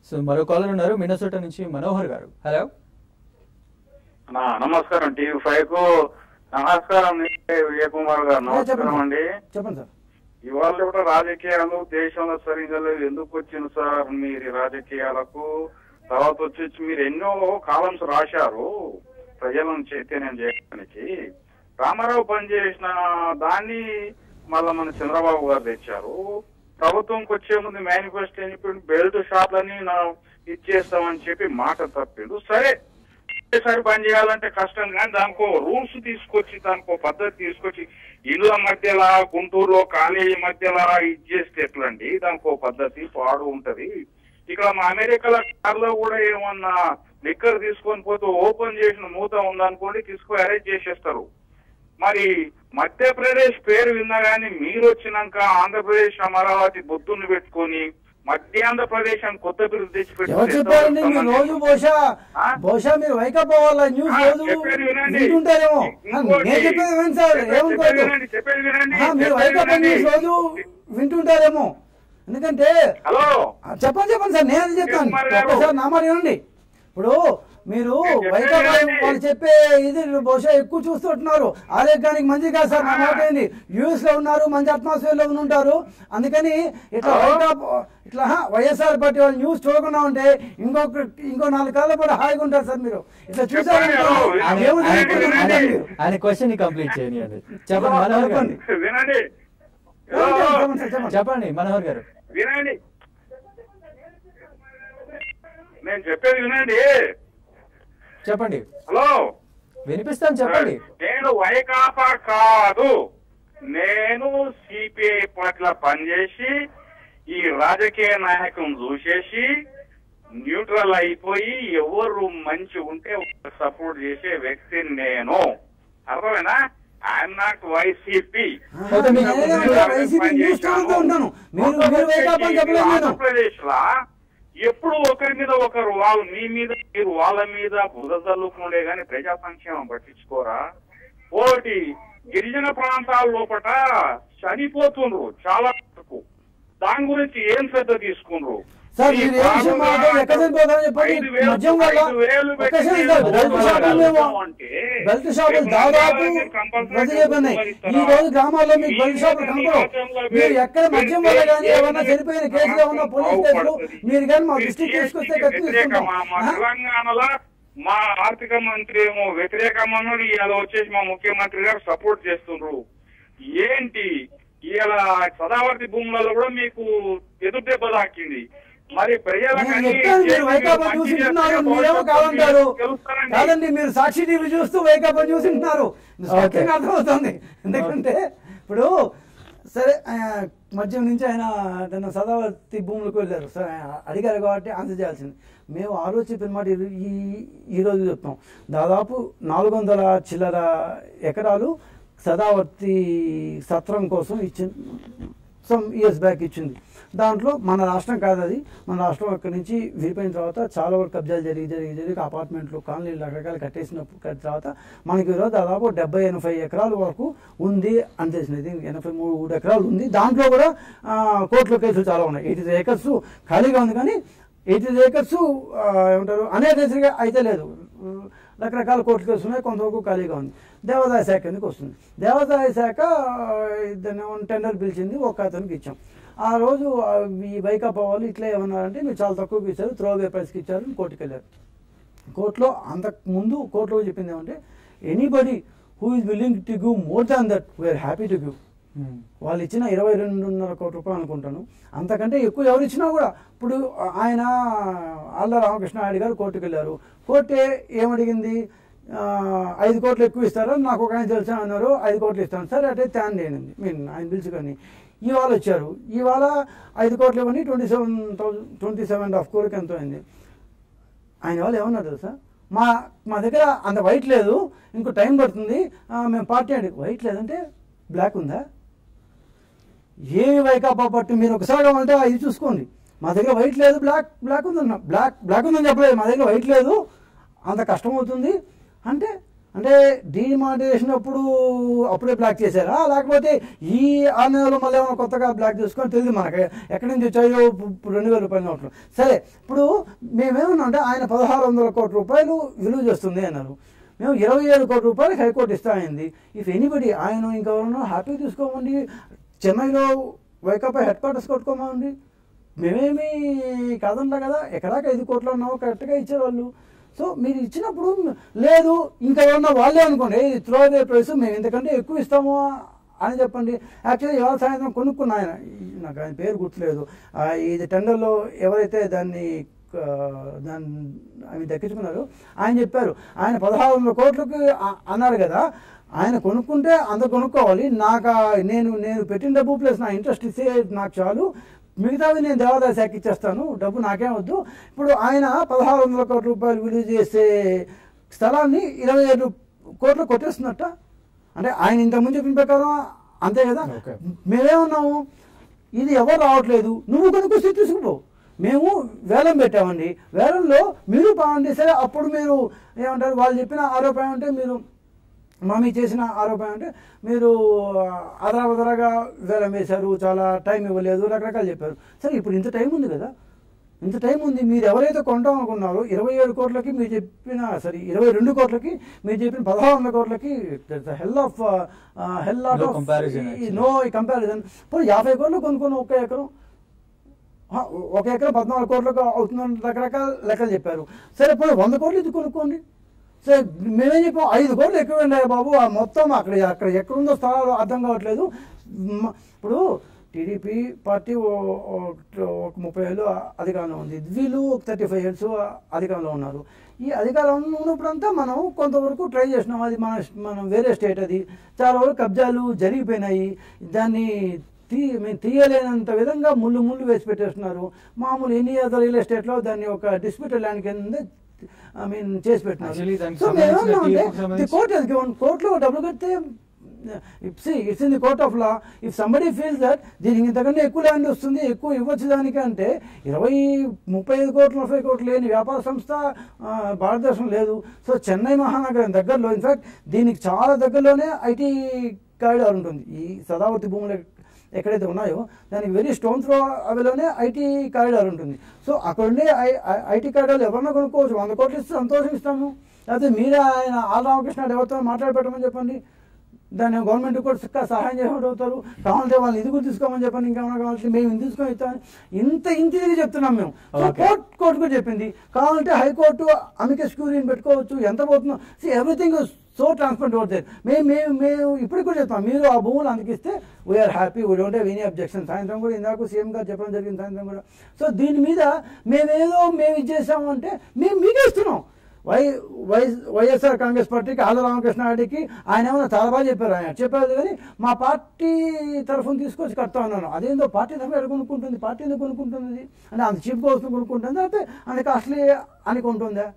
So మరో caller ఉన్నారు మినసోట నుంచి మనోహర్ గారు హలో నా నమస్కారం టీవీ ఫైవ్ కు నమస్కారం విజయ్ కుమార్ గారు నమస్కారం అండి చెప్పండి సార్ ఇవాళ కూడా రాజకీయాలు దేశంలో సరిగ్గా లేవు. ఎందుకు వచ్చింది సార్ మీరు ఈ రాజకీయాలకు తర్వాత వచ్చి మీరు ఎన్నో కాలమ్స్ రాశారు ప్రజలను చైతన్యం చేయడానికి రామారావు పనిచేసిన దాన్ని మళ్ళా మన చంద్రబాబు గారు తెచ్చారు ప్రభుత్వంకి వచ్చే ముందు మేనిఫెస్టో చెప్పి బెల్ట్ షాప్లని నా ఇచ్చేస్తామని చెప్పి మాట తప్పిండు సరే ఒకేసారి పని చేయాలంటే కష్టం కానీ దానికో రూల్స్ తీసుకొచ్చి దానికో పద్ధతి తీసుకొచ్చి ఇళ్ళ మధ్యలా గుంటూరులో కాలేజీ మధ్యలా ఇచ్చేస్తే ఎట్లండి దానికో పద్ధతి పాడు ఉంటది ఇక్కడ మా అమెరికాలో కార్లో కూడా ఏమన్నా లిక్కర్ తీసుకొని పోతే ఓపెన్ చేసిన మూత ఉందనుకోండి తీసుకొని అరెస్ట్ చేసేస్తారు మరి మధ్యప్రదేశ్ పేరు విన్నా గానీ మీరు వచ్చినాక ఆంధ్రప్రదేశ్ అమరావతి బొత్తుని పెట్టుకొని మధ్య ఆంధ్రప్రదేశ్ అని కొత్త పేరు తెచ్చిపెట్టి ఎవరు చెప్పారండి మీరు రోజు బహుశా ఆ? బహుశా మీరు వైకాపా వాళ్ళ న్యూస్ ఆ, రోజు చెప్పేది వినండి. వింటుంటారేమో ఆ, ఇంకోటి, నేను చెప్పేది వినండి సార్ చెప్పేది ఏమనుకోవద్దు వినండి, చెప్పేది వినండి, ఆ, మీరు చెప్పేది వైకాపా వినండి. న్యూస్ రోజు వింటుంటారేమో ఎందుకంటే హలో ఆ, చెప్పండి చెప్పండి సార్ నేను అది చెప్తాను కుమార్ గారు. ఒక్కసారి నా మాట వినండి ఇప్పుడు మీరు నేను చెప్పేది వైకాపా వినండి. వాళ్ళు చెప్పే ఇది బహుశా ఎక్కువ చూస్తుంటున్నారు ఆరోగ్యానికి మంచిది కాదు సార్ నా మాట ఏంది యూఎస్ లో ఉన్నారు మంచి అట్మాస్ఫియర్ లో ఉంటారు అందుకని ఇట్లా హలో? వైకాపా ఇట్లా హా, వైఎస్ఆర్ పార్టీ వాళ్ళు న్యూస్ చూడకుండా ఉంటే ఇంకొక ఇంకో నాలుగు కాళ్ళ పాటు హాయిగా ఉంటారు సార్ మీరు ఇట్లా చూసారంటే చెప్పండి, హలో. ఆయన- ఏముంది ఆయన- వినండి, అనుకుంటున్నారు వినండి. మీరు? ఆయన క్వశ్చన్ ని కంప్లీట్ చేయనియండి చెప్పండి మనోహర్ గారు చెప్పండి. వినండి చెప్పండి, హలో? చెప్పండి సార్, చెప్పండి. చెప్పండి మనోహర్ గారు వినండి నేను చెప్పేది వినండి చెప్పండి హలో వినిపిస్తాను చెప్పండి నేను వైకాపా కాదు నేను సిపిఐ పట్ల పనిచేసి ఈ రాజకీయ నాయకులను చూసేసి న్యూట్రల్ అయిపోయి ఎవరు మంచి ఉంటే సపోర్ట్ చేసే వ్యక్తిని నేను అర్థమేనా ఐఎమ్ నాట్ వైసీపీ అయితే మీకు- నేను కూడా వైసీపీ న్యూస్ చూస్తూ ఉంటాను మీరు మీరు వైకాపా అని చెప్పలేదు నేను ఆంధ్రప్రదేశ్ లా ఎప్పుడు ఒకరి మీద ఒకరు వాళ్ళు మీ మీద మీరు వాళ్ళ మీద బుధ చల్లుకునే గాని ప్రజా సంక్షేమం పట్టించుకోరా ఒకటి గిరిజన ప్రాంతాల లోపట చనిపోతుండ్రు చాలా వరకు దాని గురించి ఏం శ్రద్ధ తీసుకుండ్రు సార్ ఈ మీరు ఏ విషయం బాబు మాట్లాడారు? ఎక్కడ చనిపోతారో చెప్పండి. ఐదు వేలు- మద్యం వల్ల ఐదు వేలు ఒక్క పెట్టి నిమిషం సార్, బెల్ట్ మద్యం షాపులు వల్ల మేము- అంటే బెల్ట్ షాపులు రేపు దాదాపు మీరు కంపల్సరీ ప్రతి చెప్పన్నాయి ఇస్తారా? ఈ రోజు గ్రామాల్లో మీకు బెల్ట్ మీ షాపులు మీ కనపడవు రాజ్యంలో మీరు మీరు- ఎక్కడ మద్యం మీరు వల్ల కానీ ఏ- ఏమన్నా చనిపోయిన కేసులు ఏమన్నా పోలీస్ కేసులు బాగుపడుతుంది. మీరు కానీ మా మీరు దృష్టికి TSP తీసుకొస్తే కి కత్తి వ్యతిరేక తీసుకుంటాం మా మా ఆ? తెలంగాణలో మా ఆర్థిక మంత్రి ఏమో వ్యతిరేకమన్నాడు ఇలా వచ్చేసి మా ముఖ్యమంత్రి గారు సపోర్ట్ చేస్తుండ్రు ఏంటి ఇలా సదావర్తి భూములలో కూడా మీకు ఎదురు దెబ్బ తాకింది మరి ప్రజలకు నేను అన్ని చెప్పాను మీరు చేసి వైకాపా మంచి న్యూస్ చేస్తే వింటున్నారు మీరేమో భవిష్యత్తులో కాదంటారు మీరు గెలుస్తారండి. కాదండి మీరు సాక్షి టీవీ చూస్తూ వైకాపా న్యూస్ వింటున్నారు Okay. స్పష్టంగా అర్థమవుతుంది ఎందుకంటే ఇప్పుడు సరే ఆ, మధ్యం నుంచి ఆయన తన సదావర్తి భూములకు వెళ్ళారు సరే ఆయన అడిగారు కాబట్టి ఆన్సర్ చేయాల్సింది మేము ఆ రోజు చెప్పిన మాట ఈ ఈ ఈ రోజు చెప్తాం దాదాపు నాలుగు వందల చిల్లర ఎకరాలు సదావర్తి సత్రం కోసం ఇచ్చింది సమ్ ఇయర్స్ బ్యాక్ ఇచ్చింది దాంట్లో మన రాష్ట్రం కాదు అది మన రాష్ట్రం అక్కడి నుంచి విడిపోయిన తర్వాత చాలా వరకు కబ్జాలు జరిగి జరిగి జరిగి అపార్ట్మెంట్లు కాలనీలు రకరకాలు కట్టేసిన కట్టిన తర్వాత మనకి ఈరోజు దాదాపు డెబ్బై ఎనభై ఎకరాల వరకు ఉంది అని తెలిసింది ఇది ఎనభై మూడు ఎకరాలు ఉంది దాంట్లో కూడా ఆ, కోర్టులో కేసులు చాలా ఉన్నాయి ఎయిటీ ఏకర్స్ ఖాళీగా ఉంది కానీ ఎయిటీ ఏకర్స్ ఏమంటారు అనేక అయితే లేదు రకరకాల కోర్టు కేసులు ఉన్నాయి కొంతవరకు ఖాళీగా ఉంది దేవాదాయ శాఖ కిందకి వస్తుంది దేవాదాయ శాఖ దాన్ని టెండర్ పిలిచింది ఒక అతనికి ఇచ్చాం ఆ రోజు ఆ, ఈ వైకాపా వాళ్ళు ఇట్లా ఏమన్నారంటే మీరు చాలా తక్కువకి ఇచ్చారు త్రో అవే ప్రైస్కి ఇచ్చారు అని కోర్టుకి వెళ్ళారు కోర్టులో అంతకు ముందు కోర్టులో చెప్పింది ఏమంటే anybody who is willing to give more than that we're happy to give వాళ్ళు ఇచ్చిన ఇరవై రెండున్నర కోటి రూపాయలు అనుకుంటాను అంతకంటే ఎక్కువ ఎవరు ఇచ్చినా కూడా ఇప్పుడు ఆయన ఆళ్ళ రామకృష్ణ నాయుడు గారు కోర్టుకు వెళ్ళారు కోర్టు ఏ- ఏమడిగింది ఆ, ఐదు కోట్లు ఎక్కువ ఇస్తారా నాకు ఒక ఆయన తెలుసా అన్నారు ఐదు కోట్లు ఇస్తాను సరే అంటే త్యాన్ లేనింది మీన్ ఆయన పిలుచుకొని ఇవాళ వచ్చారు ఇవాళ ఐదు కోట్లు ఇవ్వని twenty seven thousand twenty seven and half కోడికి ఎంతో అయింది ఆయన వాళ్ళు ఏమన్నారు తెలుసా మా మా దగ్గర అంత వైట్ లేదు ఇంకో టైం పడుతుంది ఆ, మేము పార్టీ అండి వైట్ లేదంటే బ్లాక్ ఉందా ఏమి వైకాపా పట్టు మీరు ఒకసారి కావాలంటే ఇది చూసుకోండి మా దగ్గర వైట్ లేదు బ్లాక్ బ్లాక్ ఉందన్న బ్లాక్ బ్లాక్ ఉందని చెప్పలేదు మా దగ్గర వైట్ లేదు అంత కష్టం అవుతుంది అంటే అంటే డిమానిటైజేషన్ అప్పుడు అప్పుడే బ్లాక్ చేశారా లేకపోతే ఈ ఆరు నెలలో మళ్ళీ ఏమైనా కొత్తగా బ్లాక్ చేసుకొని తెలియదు మనకి ఎక్కడి నుంచి వచ్చాయో ఇప్పుడు రెండు వేల రూపాయలు నోట్లు సరే ఇప్పుడు మేమేమన్నా అంటే ఆయన పదహారు వందల కోట్ల రూపాయలు విలువ చేస్తుంది అన్నారు మేము ఇరవై ఏడు కోట్ల రూపాయలు హైకోర్టు ఇస్తామైంది ఇఫ్ ఎనీబడి ఆయన ఇంకెవరన్నా హ్యాపీ తీసుకోమండి చెన్నైలో వైకాపా హెడ్ క్వార్టర్స్ కొట్టుకోమండి మేమేమి కాదన్నా కదా ఎకరాకి ఐదు కోట్లు ఉన్నావు కరెక్ట్గా ఇచ్చేవాళ్ళు సో మీరు ఇచ్చినప్పుడు లేదు ఇంకా ఏమన్నా వాళ్ళే అనుకోండి ఇది త్రో అదే ప్రైస్ మేము ఇంతకంటే ఎక్కువ ఇస్తాము అని చెప్పండి యాక్చువల్లీ ఇవాళ సాయంత్రం కొనుక్కున్న ఆయన ఈ- నాకు ఆయన పేరు గుర్తులేదు ఆ, ఇది టెండర్లో ఎవరైతే దాన్ని ఆ, దాన్ని అవి దక్కించుకున్నారు ఆయన చెప్పారు ఆయన పదహారు వందల కోట్లకి అ- అన్నాడు కదా ఆయన కొనుక్కుంటే అంత కొనుక్కోవాలి నాకు ఆ- నేను నేను పెట్టిన డబ్బు ప్లస్ నా ఇంట్రెస్ట్ ఇస్తే నాకు చాలు మిగతావి నేను దేవాదాయ శాఖ ఇచ్చేస్తాను డబ్బు నాకేం వద్దు ఇప్పుడు ఆయన పదహారు వందల కోట్ల రూపాయలు విలువ చేసే స్థలాన్ని ఇరవై ఐదు కోట్లు కొట్టేస్తున్నట్ట అంటే ఆయన ఇంతకుముందు చెప్పిన ప్రకారం అంతే కదా Okay. మేమేమన్నాము ఇది ఎవరు రావట్లేదు నువ్వు కొనుక్కొస్తే తీసుకుపో మేము వేలం పెట్టామండి వేలంలో మీరు బాగుండి సరే అప్పుడు మీరు ఏమంటారు వాళ్ళు చెప్పిన ఆరోపణ అంటే మీరు మా మీ చేసిన ఆరోపణ అంటే మీరు అదరాబదరాగా వేలం వేశారు చాలా టైం ఇవ్వలేదు రకరకాలు చెప్పారు సరే ఇప్పుడు ఇంత టైం ఉంది కదా ఇంత టైం ఉంది మీరు ఎవరైతే కొంటాం అనుకున్నారో ఇరవై ఏడు కోట్లకి మీరు చెప్పిన సారీ ఇరవై రెండు కోట్లకి మీరు చెప్పిన పదహారు వందల కోట్లకి hell of hell lot No of comparison actually. No comparison ఇప్పుడు యాభై కోట్లు కొనుక్కున్న ఒక్క ఎకరం ఆ, ఒక ఎకరం పద్నాలుగు కోట్లకు అవుతుందని రకరకాల లెక్కలు చెప్పారు సరే ఇప్పుడు వంద కోట్లు ఇది కొనుక్కోండి సరే మేమేం చెప్పాం ఐదు కోట్లు ఎక్కువండి బాబు ఆ మొత్తం అక్కడ అక్కడ ఎక్కడుందో స్థలాలు అర్థం కావట్లేదు మ- ఇప్పుడు టీడీపీ పార్టీ ఓ- ఓ- ఒక ముప్పై ఏళ్ళు అధికారంలో ఉంది వీళ్ళు ఒక థర్టీ ఫైవ్ ఇయర్స్ అధికారంలో ఉన్నారు ఈ అధికారంలో ఉన్నప్పుడంతా మనం కొంతవరకు ట్రై చేసినాం అది మన మనం వేరే స్టేట్ అది చాలా వరకు కబ్జాలు జరిగిపోయినాయి దాన్ని తీ మేము తీయలేనంత విధంగా ముళ్ళు ముళ్ళు వేసి పెట్టేస్తున్నారు మామూలు ఎనీ అదర్ రియల్ ఎస్టేట్లో దాన్ని ఒక డిస్ప్యూటెడ్ ల్యాండ్ కింద ఐ మీన్ చేసి Actually, దానికి సో మేము సంబంధించిన ఏమన్నామంటే, తీర్పుకు సంబంధించి- the court has given కోర్టులో డబ్బులు కడితే see it's in the court of law if somebody feels that దీనికి ఇంతకంటే ఎక్కువ ల్యాండ్ వస్తుంది ఎక్కువ ఇవ్వచ్చు దానికి అంటే ఇరవై ముప్పై ఐదు కోట్లు నలభై కోట్లు లేని వ్యాపార సంస్థ ఆ, భారతదేశం లేదు సో చెన్నై మహానగరం దగ్గరలో ఇన్ఫాక్ట్ దీనికి చాలా దగ్గరలోనే ఐటీ కారిడార్ ఉంటుంది ఈ సదావర్తి భూములు ఎక్కడైతే ఉన్నాయో దానికి వెరీ స్టోన్ త్రో అవిలోనే ఐటీ కారిడార్ ఉంటుంది సో అక్కడ ఉండే ఐటీ కారిడార్ ఎవరన్నా కొనుక్కోవచ్చు వంద కోట్లు ఇస్తే సంతోషం ఇస్తాము లేకపోతే మీరే ఆయన ఆల్ రామకృష్ణ ఎవరితో మాట్లాడబెట్టమని చెప్పండి దాన్ని గవర్నమెంట్ కూడా ఇంకా సహాయం చేసేవాడు అవుతారు కావాలంటే వాళ్ళు ఇది కూడా తీసుకోమని చెప్పండి ఇంకేమైనా కావాలంటే మేము ఇది తీసుకొని ఇస్తామని ఇంత ఇంత ఇదిగా చెప్తున్నాం మేము సో Okay. కోర్ట్ కోర్టు కూడా చెప్పింది కావాలంటే హైకోర్టు అమికస్ క్యూరీని పెట్టుకోవచ్చు ఎంత పోతుందో see everything so transparent out there మేము మేము మేము ఇప్పటికి కూడా చెప్తాం మీరు ఆ భూములు అందికిస్తే we're happy we don't have any objection సాయంత్రం కూడా ఇందాక సీఎం గారు చెప్పడం జరిగింది సాయంత్రం కూడా సో దీని మీద మేమేదో మేము ఇది చేసాము అంటే మేము మీకే ఇస్తున్నాం వై వై వైఎస్ఆర్ కాంగ్రెస్ పార్టీకి ఆళ్ళ రామకృష్ణారెడ్డికి ఆయన ఏమైనా చాలా బాగా చెప్పారు ఆయన చెప్పారు కానీ మా పార్టీ తరఫున తీసుకొచ్చి కడతా ఉన్నాను అదేందో పార్టీ తరఫున ఎక్కడ కొనుక్కుంటుంది పార్టీ ఎందుకు కొనుక్కుంటుంది అంటే అంత చీప్గా వస్తుంది కొనుక్కుంటుంది అంటే అంత కాస్ట్లీ అని కొంటుందా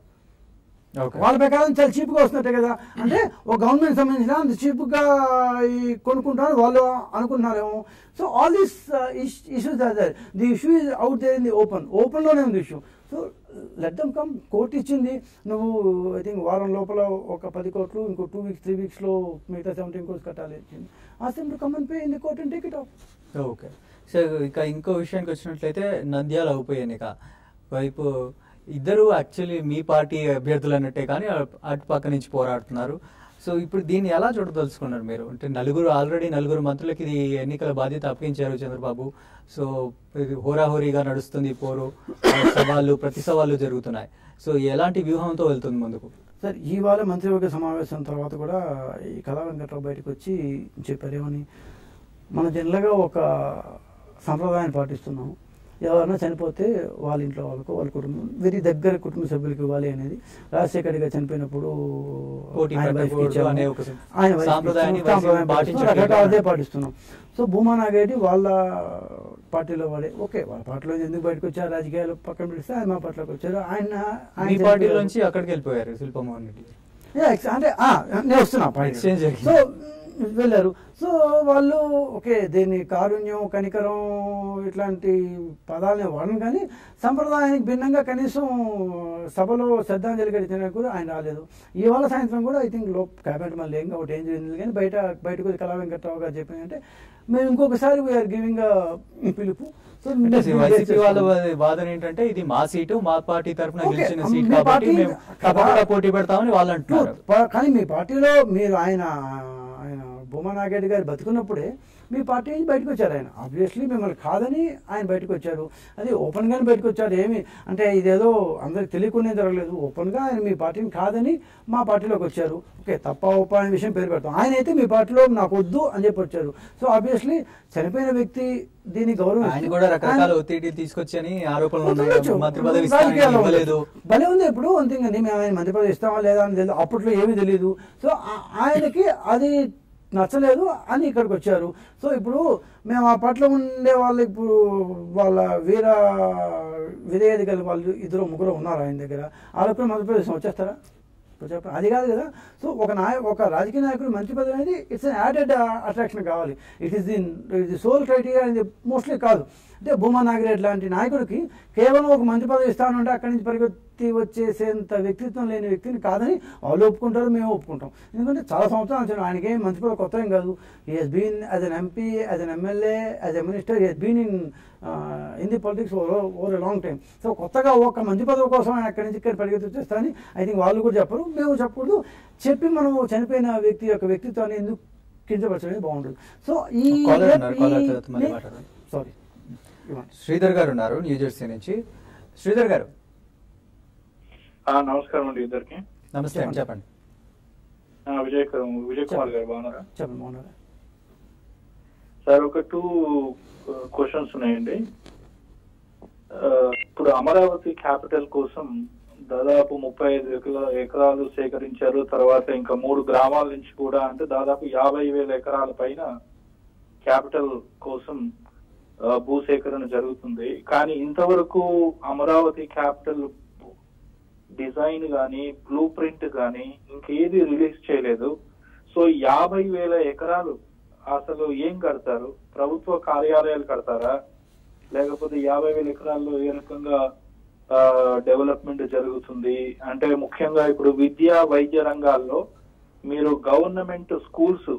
ఓకే వాళ్ళ ప్రకారం చాలా చీప్గా వస్తున్నట్టే కదా అంటే ఒక గవర్నమెంట్ సంబంధించిన అంత చీప్గా ఈ కొనుక్కుంటారు వాళ్ళు అనుకుంటున్నారేమో so all these issues are there the issue is out there in the open ఓపెన్లోనే ఉంది issue so let them come court ఇచ్చింది నువ్వు ఐ థింక్ వారం లోపల ఒక పది కోట్లు ఇంకో టూ వీక్స్ త్రీ వీక్స్లో మిగతా సెవెంటీన్ కోర్స్ కట్టాలి ఇచ్చింది ఆ same come and pay in the court and take it off okay so ఇక ఇంకో విషయానికి వచ్చినట్లయితే నంద్యాల ఉప ఎన్నిక వైపు ఇద్దరు యాక్చువల్లీ మీ పార్టీ అభ్యర్థులు అన్నట్టే కానీ అటు పక్క నుంచి పోరాడుతున్నారు సో ఇప్పుడు దీన్ని ఎలా చూడదలుచుకున్నారు మీరు అంటే నలుగురు ఆల్రెడీ నలుగురు మంత్రులకి ఇది ఎన్నికల బాధ్యత అప్పగించారు చంద్రబాబు సో ఇది హోరాహోరీగా నడుస్తుంది ఈ పోరు సవాళ్ళు ప్రతి సవాళ్ళు జరుగుతున్నాయి సో ఎలాంటి వ్యూహంతో వెళ్తుంది ముందుకు సార్ ఇవాళ మంత్రివర్గ సమావేశం తర్వాత కూడా ఈ కళా వెంకట్రావు బయటకు వచ్చి చెప్పారు ఏమని మనం జనరల్గా ఒక సంప్రదాయాన్ని పాటిస్తున్నాం ఎవరైనా చనిపోతే వాళ్ళ ఇంట్లో వాళ్ళకు వాళ్ళ కుటుంబం వెరీ దగ్గర కుటుంబ సభ్యులకు ఇవ్వాలి అనేది రాజశేఖర్ గారు చనిపోయినప్పుడు పోటీ ఆయన wife కి పెట్టకూడదు ఇచ్చాము. అనే ఒక ఆయన wife కి సాంప్రదాయాన్ని ఇచ్చాము. సాంప్రదాయం పాటించట్లేదు. పాటిస్తున్నాం. రకరకాల అదే పాటిస్తున్నాం సో భూమా నాగరెడ్డి వాళ్ళ పార్టీలో వాడే ఓకే వాళ్ళ పార్టీలో ఎందుకు బయటకు వచ్చారు రాజకీయాలు పక్కన పెడితే ఆయన మా పార్టీలోకి వచ్చారు ఆయన ఆయన మీ పార్టీ చనిపోయారు. నుంచి అక్కడికి వెళ్ళిపోయారు శిల్పమోహన్ రెడ్డి Yeah, ex- అంటే ఆ, నేను వస్తున్నా point. Exchange జరిగింది. సో వెళ్ళారు సో వాళ్ళు ఓకే దీన్ని కారుణ్యం కనికరం ఇట్లాంటి పదాలని వాడను కానీ సంప్రదాయానికి భిన్నంగా కనీసం సభలో శ్రద్ధాంజలి గడిచిన కూడా ఆయన రాలేదు ఇవాళ సాయంత్రం కూడా ఐ థింక్ లో క్యాబినెట్ మళ్ళీ ఏం ఒకటి ఏం జరిగింది కానీ బయట బయటకు వచ్చి కళా వెంకట్రావు గారు చెప్పిందంటే మేము ఇంకొకసారి వీఆర్ గివింగ్ పిలుపు సో అంటే వైసీపీ వాళ్ళ వా- వాదన ఏంటంటే ఇది మా సీటు మా పార్టీ తరఫున ఓకే, గెలిచిన సీట్ మీ కాబట్టి పార్టీ మేము తప్పకుండా పోటీ పెడతామని వాళ్ళు అంటున్నారు ప- కానీ మీ పార్టీలో మీరు ఆయన ఆయన భూమా నాగేడ్ గారు బతుకున్నప్పుడే మీ పార్టీ నుంచి బయటకు వచ్చారు ఆయన ఆబ్వియస్లీ మిమ్మల్ని కాదని ఆయన బయటకు వచ్చారు అది ఓపెన్గానే బయటకు వచ్చారు ఏమి అంటే ఇదేదో అందరికి తెలియకుండా జరగలేదు ఓపెన్గా ఆయన మీ పార్టీని కాదని మా పార్టీలోకి వచ్చారు ఓకే తప్ప ఒప్ప అనే విషయం పేరు పెడతాం ఆయన అయితే మీ పార్టీలో నాకు వద్దు అని చెప్పి వచ్చారు సో ఆబ్వియస్లీ చనిపోయిన వ్యక్తి దీని గౌరవం ఆయన కూడా రకరకాల ఒత్తిడి తీసుకొచ్చని ఆరోపణలు ఉండొచ్చు. ఉన్నాయి మంత్రి పదవి ఇస్తానని రాజకీయాల్లో ఇవ్వలేదు ఉండొచ్చు. భలే ఉంది ఇప్పుడు అంతేగాని మేము ఆయన మంత్రి పదవి ఇస్తామా లేదా అని తెలియదు అప్పట్లో ఏమీ తెలియదు సో ఆ- ఆయనకి అది నచ్చలేదు అని ఇక్కడికి వచ్చారు సో ఇప్పుడు మేము ఆ పట్ల ఉండే వాళ్ళు ఇప్పుడు వాళ్ళ వీర విధేయత గల వాళ్ళు ఇద్దరు ముగ్గురు ఉన్నారు ఆయన దగ్గర వాళ్ళకు మధ్యప్రదేశం వచ్చేస్తారా ఇప్పుడు చెప్పండి అది కాదు కదా సో ఒక నాయ ఒక రాజకీయ నాయకుడు మంత్రి పదవి అనేది ఇట్స్ అన్ యాడెడ్ అట్రాక్షన్ కావాలి ఇట్ ఈస్ ది ఇది సోల్ క్రైటీరియా అనేది మోస్ట్లీ కాదు అంటే భూమా నాగిరెడ్డి లాంటి నాయకుడికి కేవలం ఒక మంత్రి పదవి ఇస్తానంటే అక్కడి నుంచి పరిగెత్తి వచ్చేసేంత వ్యక్తిత్వం లేని వ్యక్తిని కాదని వాళ్ళు ఒప్పుకుంటారు మేము ఒప్పుకుంటాం ఎందుకంటే చాలా సంవత్సరాలు వచ్చాను ఆయనకి ఏం మంత్రి పదవి కొత్త ఏం కాదు ఈ he's been as an MP as an MLA as a minister he's been in in the politics over a long time so కొత్తగా ఒక మంత్రి పదవి కోసం ఆయన అక్కడి నుంచి ఇక్కడ పరిగెత్తి వచ్చేస్తారని ఐ థింక్ వాళ్ళు కూడా చెప్పరు మేము చెప్పకూడదు చెప్పి మనం చనిపోయిన వ్యక్తి యొక్క వ్యక్తిత్వాన్ని ఎందుకు కించపరచడం బాగుంటుంది సో ఈ Caller ఉన్నారు, caller తర్వాత మళ్ళీ మాట్లాడదాం. సారీ శ్రీధర్ గారు ఉన్నారు న్యూజెర్సీ నుంచి శ్రీధర్ గారు ఆ, నమస్కారం అండి ఇద్దరికి నమస్తే అండి చెప్పండి ఆ, విజయ్ కు- విజయ్ కుమార్ గారు బాగున్నారా చెప్పండి బాగున్నారా సార్ ఒక టూ క్వశ్చన్స్ ఉన్నాయండి ఆ, ఇప్పుడు అమరావతి క్యాపిటల్ కోసం దాదాపు ముప్పై ఐదు ఎకరా- ఎకరాలు సేకరించారు తర్వాత ఇంకా మూడు గ్రామాల నుంచి కూడా అంటే దాదాపు యాభై వేల ఎకరాల పైన క్యాపిటల్ కోసం ఆ, భూసేకరణ జరుగుతుంది కానీ ఇంతవరకు అమరావతి క్యాపిటల్ డిజైన్ గాని బ్లూ ప్రింట్ గాని ఇంకేది రిలీజ్ చేయలేదు సో యాభై వేల ఎకరాలు అసలు ఏం కడతారు ప్రభుత్వ కార్యాలయాలు కడతారా లేకపోతే యాభై వేల ఎకరాల్లో ఏ రకంగా డెవలప్మెంట్ జరుగుతుంది అంటే ముఖ్యంగా ఇప్పుడు విద్య వైద్య రంగాల్లో మీరు గవర్నమెంట్ స్కూల్స్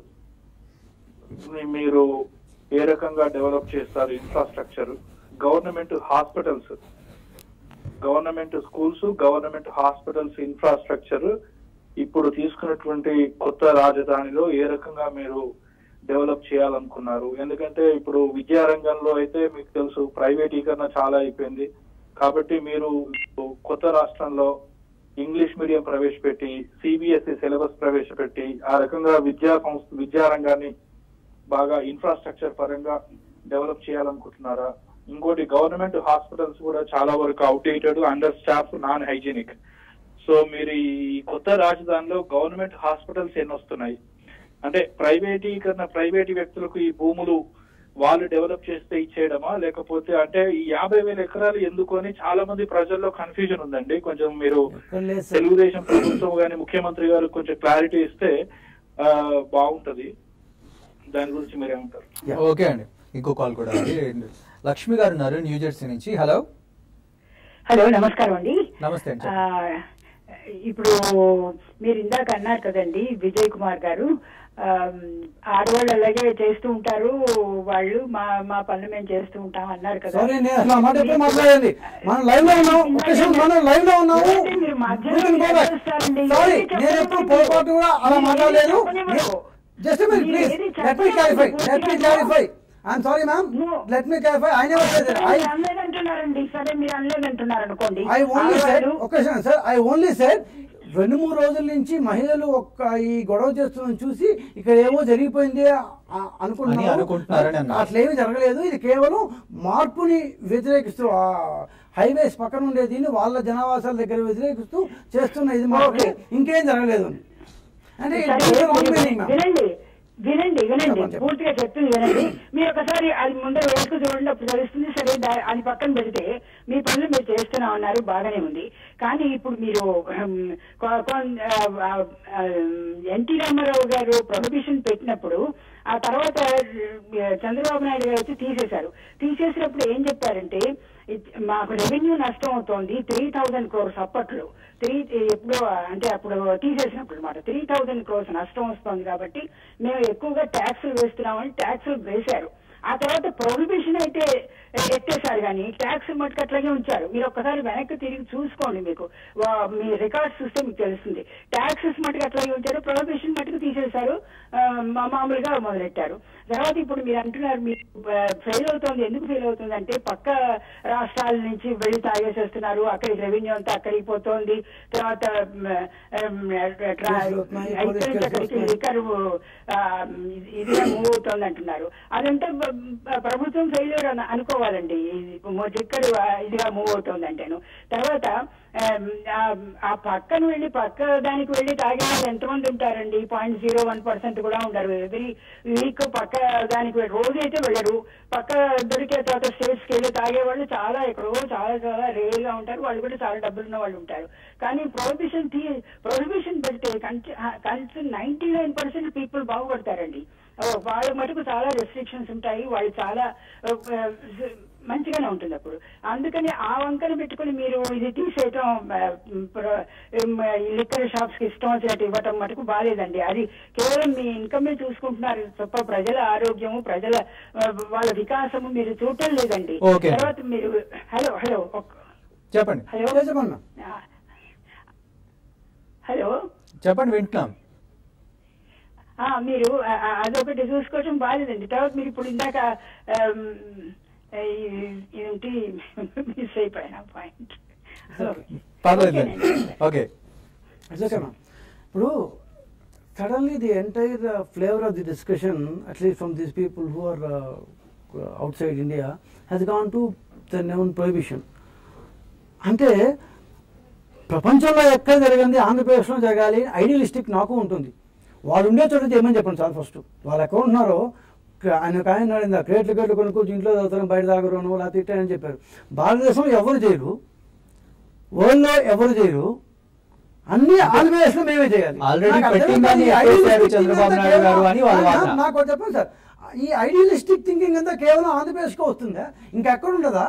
మీరు ఏ రకంగా డెవలప్ చేస్తారు infrastructure government hospitals government schools government hospitals infrastructure ఇప్పుడు తీసుకున్నటువంటి కొత్త రాజధానిలో ఏ రకంగా మీరు డెవలప్ చేయాలనుకున్నారు ఎందుకంటే ఇప్పుడు విద్యా రంగంలో అయితే మీకు తెలుసు ప్రైవేటీకరణ చాలా అయిపోయింది కాబట్టి మీరు ఇప్పుడు కొత్త రాష్ట్రంలో ఇంగ్లీష్ మీడియం ప్రవేశపెట్టి సిబిఎస్ఈ సిలబస్ ప్రవేశపెట్టి ఆ రకంగా విద్యా సంస్థ విద్యా రంగాన్ని బాగా ఇన్ఫ్రాస్ట్రక్చర్ పరంగా డెవలప్ చేయాలనుకుంటున్నారా ఇంకోటి గవర్నమెంట్ హాస్పిటల్స్ కూడా చాలా వరకు outdated under staff non hygienic so మీరు ఈ కొత్త రాజధానిలో గవర్నమెంట్ హాస్పిటల్స్ ఎన్ని వస్తున్నాయి అంటే ప్రైవేటీకరణ ప్రైవేట్ వ్యక్తులకు ఈ భూములు వాళ్ళు డెవలప్ చేస్తే ఇచ్చేయడమా లేకపోతే అంటే ఈ యాభై వేల ఎకరాలు ఎందుకు అని చాలా మంది ప్రజల్లో కన్ఫ్యూజన్ ఉందండి కొంచెం మీరు ఎక్కడ లేదు సార్. తెలుగుదేశం ప్రభుత్వం గాని ముఖ్యమంత్రి గారు కొంచెం క్లారిటీ ఇస్తే ఆ, బాగుంటది దాని గురించి మీరేమంటారు Yeah. ఓకే అండి ఇంకో కాల్ కూడా ఉంది లక్ష్మి గారు ఉన్నారు న్యూజెర్సీ నుంచి హలో హలో నమస్కారం అండి నమస్తే అండి. ఆ, ఇప్పుడు మీరు ఇందాక అన్నారు కదండి విజయ్ కుమార్ గారు ఆమ్, ఆడవాళ్ళు అలాగే చేస్తూ ఉంటారు వాళ్ళు మా మా పనులు మేము చేస్తూ ఉంటాం అన్నారు కదా సారీ నేను అసలు ఆ మాట ఎప్పుడు మాట్లాడండి మనం లైవ్ లో ఉన్నాం ఒక్క నిమిషం మనం లైవ్ లో ఉన్నాము ఏంటి మీరు మధ్యలో చేస్తారండి? సారీ ఏది నేను చెప్పండి ఎప్పుడు మరి? పొరపాటు కూడా అలా మీరు మాట్లాడలేదు ఏది చెప్పనివ్వరు. జస్ట్ మినిట్ మీరు ప్లీజ్ ఏది లెట్ మీ చెప్పనివ్వరు క్లారిఫై పూర్తిగా. Let me clarify I'm sorry ma'am No. Let me clarify I never said I మీరు అనలేదంటున్నారండి సరే మీరు అనలేదంటున్నారు అనుకోండి ఐ ఓన్లీ సెడ్ ఆడవాళ్ళు- ఒక్క సార్ ఐ ఓన్లీ సెడ్ రెండు మూడు రోజుల నుంచి మహిళలు ఒక్క ఈ గొడవ చేస్తున్న చూసి ఇక్కడ ఏమో జరిగిపోయింది ఆ- అనుకుంటున్నారు అని అనుకుంటున్నారని అన్నారు. అట్లేమీ జరగలేదు ఇది కేవలం మార్పుని వ్యతిరేకిస్తూ ఆ హైవేస్ పక్కన ఉండే దీన్ని వాళ్ళ జనావాసాల దగ్గర వ్యతిరేకిస్తూ చేస్తున్న ఇది మాత్రమే Okay. ఇంకేం జరగలేదు అని. అంటే సరే, it's a wrong మీరు meaning, ma'am. వినండి వినండి వినండి చెప్పండి, చెప్పండి. పూర్తిగా చెప్తుంది వినండి మీరు ఒకసారి అది ముందర వెనక్కు చూడండి అప్పుడు తెలుస్తుంది సరే దా- అది పక్కన పెడితే మీ పనులు మీరు చేస్తున్నా ఉన్నారు బాగానే ఉంది కానీ ఇప్పుడు మీరు హమ్, కొ- కొన్- ఆ, ఆ, ఆ, ఎన్టీ రామారావు గారు ప్రొహిబిషన్ పెట్టినప్పుడు ఆ తర్వాత ఆ, చంద్రబాబు నాయుడు గారు వచ్చి తీసేశారు తీసేసినప్పుడు ఏం చెప్పారంటే ఇ- మాకు రెవెన్యూ నష్టం అవుతోంది త్రీ థౌజండ్ క్రోర్స్ అప్పట్లో త్రీ ఎప్పుడో అంటే అప్పుడు తీసేసినప్పుడు అనమాట త్రీ థౌజండ్ క్రోర్స్ నష్టం వస్తుంది కాబట్టి మేము ఎక్కువగా ట్యాక్సులు వేస్తున్నామని ట్యాక్సులు వేశారు ఆ తర్వాత ప్రొహిబిషన్ అయితే ఎత్తేసారు కానీ ట్యాక్స్ మటుకు అట్లాగే ఉంచారు మీరు ఒక్కసారి వెనక్కి తిరిగి చూసుకోండి మీకు వా- మీ రికార్డ్స్ చూస్తే మీకు తెలుస్తుంది ట్యాక్సెస్ మటుకు అట్లాగే ఉంచారు ప్రొహిబిషన్ మటుకు తీసేశారు ఆ, మా- మామూలుగా మొదలెట్టారు తర్వాత ఇప్పుడు మీరు అంటున్నారు మీరు ఫెయిల్ అవుతుంది ఎందుకు ఫెయిల్ అవుతుంది అంటే పక్క రాష్ట్రాల నుంచి వెళ్ళి తాగేసేస్తున్నారు అక్కడికి రెవెన్యూ అంతా అక్కడికి పోతోంది తర్వాత మ్, మ్, ట్రా- కేసులు వస్తున్నాయి, ఇక్కడి పోలీస్ నుంచి కేసులు అక్కడికి వస్తున్నాయి. లిక్కర్ ఇదిగా మూవ్ అవుతోంది అంటున్నారు అదంటే బ- బ- ప్రభుత్వం ఫెయిల్యూర్ అని అనుకోవాలండి లిక్కర్ ఇదిగా మూవ్ అవుతోంది అంటేను తర్వాత ఆమ్, ఆ- ఆ పక్కన వెళ్ళి పక్క దానికి వెళ్ళి తాగే వాళ్ళు ఎంతమంది ఉంటారండి పాయింట్ జీరో వన్ పర్సెంట్ కూడా ఉండరు ఎవ్రీ వీక్ పక్క దానికి వె- రోజు అయితే వెళ్ళరు పక్క దొరికే తర్వాత స్టేట్స్ కి వెళ్ళి తాగే వాళ్ళు చాలా ఎక్కడో చాలా చాలా రేర్ గా ఉంటారు వాళ్ళు కూడా చాలా డబ్బులు ఉన్న వాళ్ళు ఉంటారు కానీ ప్రొహిబిషన్ తీ ప్రొహిబిషన్ పెడితే country ninety nine percent people బాగుపడతారండి ఓ, వాళ్ళ మటుకు చాలా రెస్ట్రిక్షన్స్ ఉంటాయి వాళ్ళు చాలా ఆ, ఆ, మంచిగానే ఉంటుంది అప్పుడు అందుకని ఆ వంకన పెట్టుకుని మీరు ఇది తీసేయటం ఆ, ప్ర- ఉమ్, ఈ లిక్కర్ షాప్స్ కి ఇష్టం వచ్చినట్టు ఇవ్వటం మటుకు బాగాలేదండి అది కేవలం మీ ఇన్కమే చూసుకుంటున్నారు తప్ప ప్రజల ఆరోగ్యము ప్రజల ఆ, వాళ్ళ వికాసము మీరు చూడటం లేదండి Okay. తర్వాత మీరు హలో హలో ఒక్క- చెప్పండి హలో చెప్పండి మ్యామ్. ఆ, హలో చెప్పండి వింటున్నాం ఆ, మీరు ఆ, ఆ, అదొకటి చూసుకోవటం బాగాలేదండి తర్వాత మీరు ఇప్పుడు ఇందాక ఆమ్, ఈ- ఏంటి మిస్ అయిపోయిన పాయింట్ పర్లేదు ఓకే It's okay, ma'am. ఇప్పుడు suddenly the entire flavour of the discussion at least from these people who are outside India has gone to the heaven prohibition అంటే ప్రపంచంలో ఎక్కడ జరిగింది ఆంధ్రప్రదేశ్లో జరగాలి ఐడియలిస్టిక్ నాకు ఉంటుంది వాళ్ళు ఉండే చోట చేయమని చెప్పండి సార్ ఫస్ట్ వాళ్ళు ఎక్కడ ఉన్నారో క- ఆయన ఒక ఆయన అడిగింది క్రేట్లు క్రేట్లు కొనుక్కొచ్చి ఇంట్లో చదువుతాను బయట తాగరును లేకపోతే తిట్టానని చెప్పారు భారతదేశంలో ఎవరు చేయరు వరల్డ్లో ఎవరు చేయరు అన్ని ఆంధ్రప్రదేశ్ లో మేమే చేయాలి Already నాకు అర్థం పెట్టిందని కాదు, ఈ చెప్పేశారు idealistic చంద్రబాబు thinking నాయుడు అంతా గారు అని వాళ్ళ కేవలం- వాదన. నాకు ఒకటి చెప్పండి సార్ ఈ ఐడియలిస్టిక్ థింకింగ్ అంతా కేవలం ఆంధ్రప్రదేశ్ కు వస్తుందా ఇంకెక్కడ ఉండదా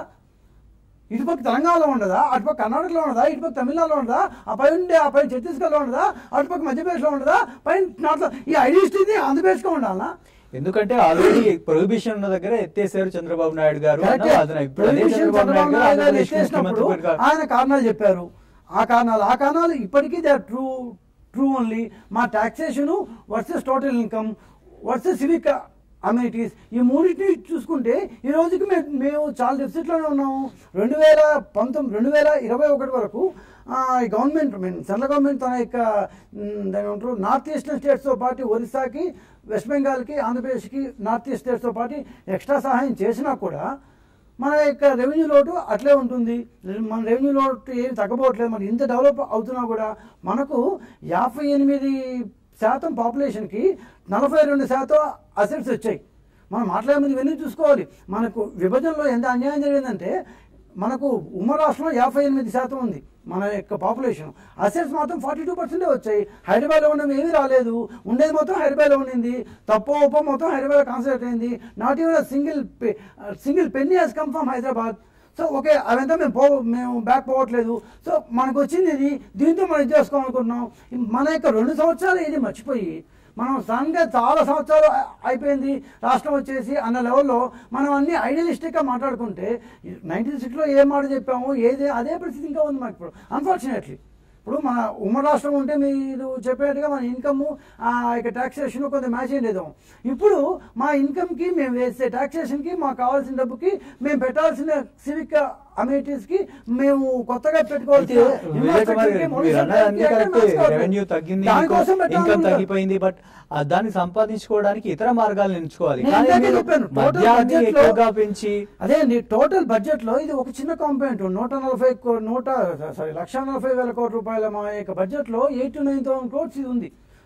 ఇటుపక్క తెలంగాణలో ఉండదా అటుపక్క కర్ణాటకలో ఉండదా ఇటుపక్క తమిళనాడులో ఉండదా ఆ పై ఉండే ఆ పై ఛత్తీస్గఢ్లో ఉండదా అటుపక్క మధ్యప్రదేశ్లో ఉండదా పై నార్త్ ఈ ఐడియలిస్టిక్ ఆంధ్రప్రదేశ్లో ఉండాలా ఎందుకంటే ఆల్రెడీ ప్రొహిబిషన్ ఉన్న దగ్గర ఎత్తేసారు చంద్రబాబు నాయుడు గారు అన్న కరెక్టే. వాదన. ఇప్పుడు అదే ప్రొహిబిషన్ చంద్రబాబు చంద్రబాబు నాయుడు గారు నాయుడు గారు ఆంధ్రప్రదేశ్ ఎత్తేసినప్పుడు ముఖ్యమంత్రి ఆయన కారణాలు చెప్పారు ఆ కారణాలు ఆ కారణాలు ఇప్పటికీ they are true true only మా taxation versus total income versus civic amenities ఈ మూడింటిని చూసుకుంటే ఈ రోజుకి మేము మేము చాలా డెఫిసిట్లోనే ఉన్నాము రెండు వేల పంతొమ్మిది రెండు వేల ఇరవై ఒకటి వరకు ఆ, ఈ గవర్నమెంట్ మీన్ సెంట్రల్ గవర్నమెంట్ తన యొక్క మ్, దాని ఏమంటారు నార్త్ ఈస్టర్న్ స్టేట్స్తో పాటు ఒరిస్సాకి వెస్ట్ బెంగాల్కి ఆంధ్రప్రదేశ్కి నార్త్ ఈస్ట్ స్టేట్స్తో పాటు ఎక్స్ట్రా సహాయం చేసినా కూడా మన యొక్క రెవెన్యూ లోటు అట్లే ఉంటుంది మన రెవెన్యూ లోటు ఏమి తగ్గబోట్లేదు మరి ఇంత డెవలప్ అవుతున్నా కూడా మనకు యాభై ఎనిమిది శాతం పాపులేషన్కి నలభై రెండు శాతం అసెట్స్ వచ్చాయి మనం మాట్లాడే ముందు ఇవన్నీ చూసుకోవాలి మనకు విభజనలో ఎంత అన్యాయం జరిగిందంటే మనకు ఉమ్మడి రాష్ట్రంలో యాభై ఎనిమిది శాతం ఉంది మన యొక్క పాపులేషన్ అసెట్స్ మాత్రం ఫార్టీ టూ పర్సెంటే వచ్చాయి హైదరాబాద్లో ఉండడం ఏమీ రాలేదు ఉండేది మొత్తం హైదరాబాద్లో ఉండింది తప్పో ఉప్పో మొత్తం హైదరాబాద్ కాన్సన్ట్రేట్ అయింది not even single single penny has come from Hyderabad so okay అవంతా మేము పో మేము బ్యాక్ పోవట్లేదు సో మనకు వచ్చింది ఇది దీంతో మనం ఇది చేసుకోవాలనుకుంటున్నాం మన యొక్క రెండు సంవత్సరాలు ఇది మర్చిపోయి మనం సడన్గా చాలా సంవత్సరాలు అ- అయిపోయింది రాష్ట్రం వచ్చేసి అన్న లెవెల్లో మనం అన్ని ఐడియలిస్టిక్గా మాట్లాడుకుంటే నైన్టీ సిక్స్లో ఏ మాట చెప్పామో ఏది అదే పరిస్థితి ఇంకా ఉంది మాకు ఇప్పుడు అన్ఫార్చునేట్లీ ఇప్పుడు మన ఉమ్మడి రాష్ట్రం ఉంటే మీరు చెప్పినట్టుగా మన ఇన్కమ్ ఆ యొక్క ట్యాక్సేషన్ కొంత మ్యాచ్ లేదు ఇప్పుడు మా ఇన్కమ్కి మేము వేసే ట్యాక్సేషన్కి మాకు కావాల్సిన డబ్బుకి మేము పెట్టాల్సిన సివిక్ అమ్యూనిటీస్కి మేము కొత్తగా పెట్టుకోవాల్సిన అయితే వివేక్ కుమార్ గారు, మీరు అన్నది అన్ని కరెక్ట్ రెవెన్యూ తగ్గింది దానికోసం ఇన్కమ్ పెట్టాలనుకున్నాం. తగ్గిపోయింది బట్ దాన్ని సంపాదించుకోవడానికి ఇతర మార్గాలు ఎంచుకోవాలి నేను కానీ ఇందాకే మీరు చెప్పాను, total మద్యాన్ని budget లో- ఎక్కువగా పెంచి అదే అండి టోటల్ బడ్జెట్ లో ఇది ఒక చిన్న కాంపోనెంట్ నూట నలభై కో- నూట సారీ లక్ష నలభై వేల కోట్ల రూపాయల మా యొక్క బడ్జెట్ లో eight to nine thousand crores ఇది ఉంది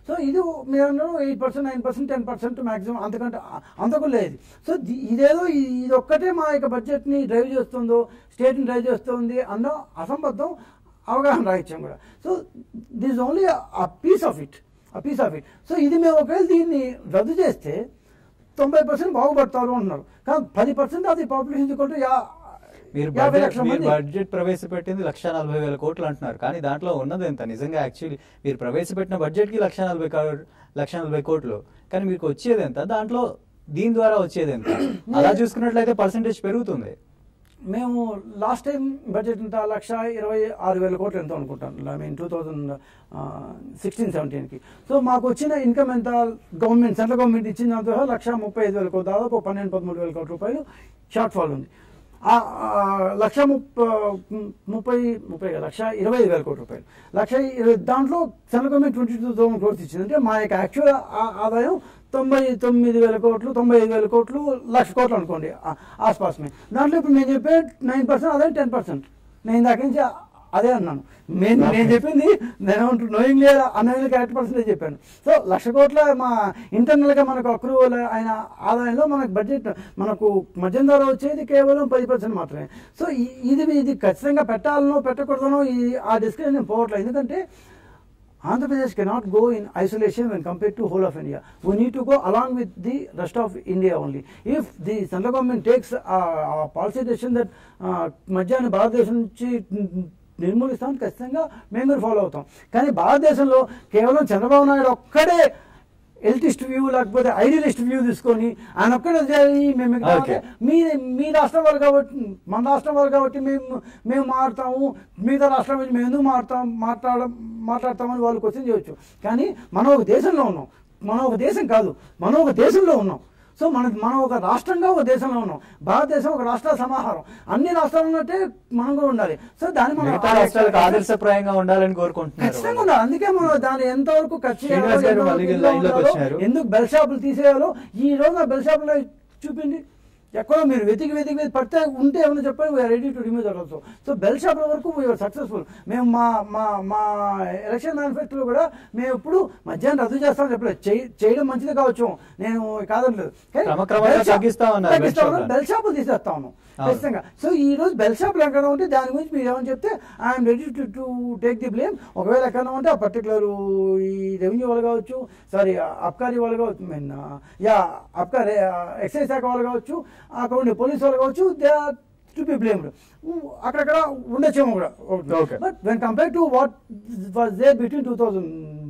సో ఇది మీరు అన్నారు eight percent nine percent ten percent maximum అంతకంటే అంతకు లేదు సో ది- ఇదేదో ఇ- ఇది ఒక్కటే మా యొక్క బడ్జెట్ని డ్రైవ్ చేస్తుందో స్టేట్ని డ్రైవ్ చేస్తుంది అన్న అసంబద్ధం అవగాహన రాహిత్యం కూడా so this only a piece of it a piece of it so ఇది మేము ఒకవేళ దీన్ని రద్దు చేస్తే తొంభై పర్సెంట్ బాగుపడతారు అంటున్నారు కానీ పది పర్సెంట్ అది పాపులేషన్ కొట్టు యా మీరు యాభై బడ్జెట్ లక్షల మీరు మంది బడ్జెట్ ప్రవేశపెట్టింది లక్ష నలభై వేల కోట్లు అంటున్నారు కానీ దాంట్లో ఉన్నది ఎంత నిజంగా యాక్చువల్లీ మీరు ప్రవేశపెట్టిన బడ్జెట్ కి లక్ష నలభై కో- లక్ష నలభై కోట్లు కానీ మీకు వచ్చేది ఎంత దాంట్లో దీని ద్వారా వచ్చేది ఎంత అలా చూసుకున్నట్లయితే పర్సంటేజ్ పెరుగుతుంది మేము లాస్ట్ టైం బడ్జెట్ ఎంత లక్ష ఇరవై ఆరు వేల కోట్లు ఎంత అనుకుంటాను I mean two thousand sixteen సెవెంటీన్కి సో మాకు వచ్చిన ఇన్కమ్ ఎంత గవర్నమెంట్ సెంట్రల్ గవర్నమెంట్ ఇచ్చిన దాంతో లక్ష ముప్పై ఐదు వేల కోట్లు దాదాపు పన్నెండు పదమూడు వేల కోట్ల రూపాయలు షార్ట్ ఫాల్ ఉంది ఆ, ఆ, లక్ష ముప్ప ముప్పై ముప్పై కాదు, లక్ష ఇరవై ఐదు వేల కోట్ల రూపాయలు లక్ష ఇరవై దాంట్లో central government twenty two thousand crores ఇచ్చింది అంటే మా యొక్క యాక్చువల్ ఆదాయం తొంభై తొమ్మిది వేల కోట్లు తొంభై ఐదు వేల కోట్లు లక్ష కోట్లు అనుకోండి ఆ- ఆస్పాస్ మీద దాంట్లో ఇప్పుడు నేను చెప్పే నైన్ పర్సెంట్ అదే టెన్ పర్సెంట్ నేను దాకా నుంచి అదే అన్నాను నేను నేను చెప్పింది నేను నోయింగ్ లేదా అన్నోయింగ్ కరెక్ట్ పర్సెంటేజ్ చెప్పాను సో లక్ష కోట్ల మా ఇంటర్నల్గా మనకు అక్రూవల్ అయిన ఆదాయంలో మనకు బడ్జెట్ మనకు మధ్యం ధర వచ్చేది కేవలం పది పర్సెంట్ మాత్రమే సో ఈ- ఇది ఇది ఖచ్చితంగా పెట్టాలనో పెట్టకూడదనో ఈ ఆ డిస్కషన్ నేను పోవట్లేదు ఎందుకంటే Andhra Pradesh cannot go in isolation when compare to whole of India we need to go along with the rest of India only if the central government takes policy decision that మధ్యాహ్నం భారతదేశం నుంచి నిర్మూలిస్తామని ఖచ్చితంగా మేము కూడా ఫాలో అవుతాం కానీ భారతదేశంలో కేవలం చంద్రబాబు నాయుడు ఒక్కడే ఎల్టిస్ట్ వ్యూ లేకపోతే ఐడియలిస్ట్ వ్యూ తీసుకొని ఆయన ఒక్కడే చేయాలి మేము మిగతా Okay. మీ మీ రాష్ట్రం వాళ్ళు కాబట్టి మన రాష్ట్రం వాళ్ళు కాబట్టి మేము మేము మారుతాము మిగతా రాష్ట్రం నుంచి మేము ఎందుకు మారుతాం మాట్లాడడం మాట్లాడతామని వాళ్ళు క్వశ్చన్ చేయొచ్చు కానీ మనం ఒక దేశంలో ఉన్నాం మనం ఒక దేశం కాదు మనం ఒక దేశంలో ఉన్నాం సో మన మనం ఒక రాష్ట్రంగా ఒక దేశంలో ఉన్నాం భారతదేశం ఒక రాష్ట్ర సమాహారం అన్ని రాష్ట్రాలు ఉన్నట్టే మనం కూడా ఉండాలి సో దాన్ని మనం మిగతా రాష్ట్రాలకు ఆదర్శప్రాయంగా ఉండాలని కోరుకుంటున్నారు ఖచ్చితంగా ఉండాలి అందుకే మనం దాన్ని ఎంతవరకు ఖర్చు చేయాలో, శ్రీనివాస్ గారు ఎంతవరకు మళ్ళీ ఇదిగా లైన్లోకి ఉండాలో, వచ్చారు. ఎందుకు బెల్ షాపులు తీసేయాలో ఈ రోజు ఆ బెల్ షాపులో చూపిండి ఎక్కడో మీరు వెతికి వెతికి వెతికి పడితే ఉంటే ఏమైనా చెప్పండి we are ready to remove that also so belt షాపుల వరకు వీఆర్ సక్సెస్ఫుల్ మేము మా మా మా ఎలక్షన్ మేనిఫెస్టోలో కూడా మేము ఇప్పుడు మధ్యాహ్నం రద్దు చేస్తామని చెప్పలేదు చేయ- చేయడం మంచిది కావచ్చు నేను కాదనలేదు కానీ క్రమక్రమంగా బెల్ షాప్- తగ్గిస్తామన్నారు బెల్ తగ్గిస్తామన్నారు. షాపులను. బెల్ షాపులు తీసేస్తా ఉన్నాం అవును. ఖచ్చితంగా సో ఈ రోజు బెల్ షాపులు ఎక్కడ ఉంటే దాని గురించి మీరు ఏమని చెప్తే I'm ready to to take the blame ఒకవేళ ఎక్కడ ఉంటే ఆ పర్టికులర్ ఈ రెవెన్యూ వాళ్ళు కావచ్చు సారీ అబ్కారీ వాళ్ళు కావచ్చు మీన్ యా అబ్కారీ ఎక్సైజ్ శాఖ వాళ్ళు కావచ్చు అక్కడ ఉండే పోలీస్ వాళ్ళు కావచ్చు they are to be blamed అక్కడక్కడ ఉండొచ్చేమో కూడా Okay. But when compare to what was they between two thousand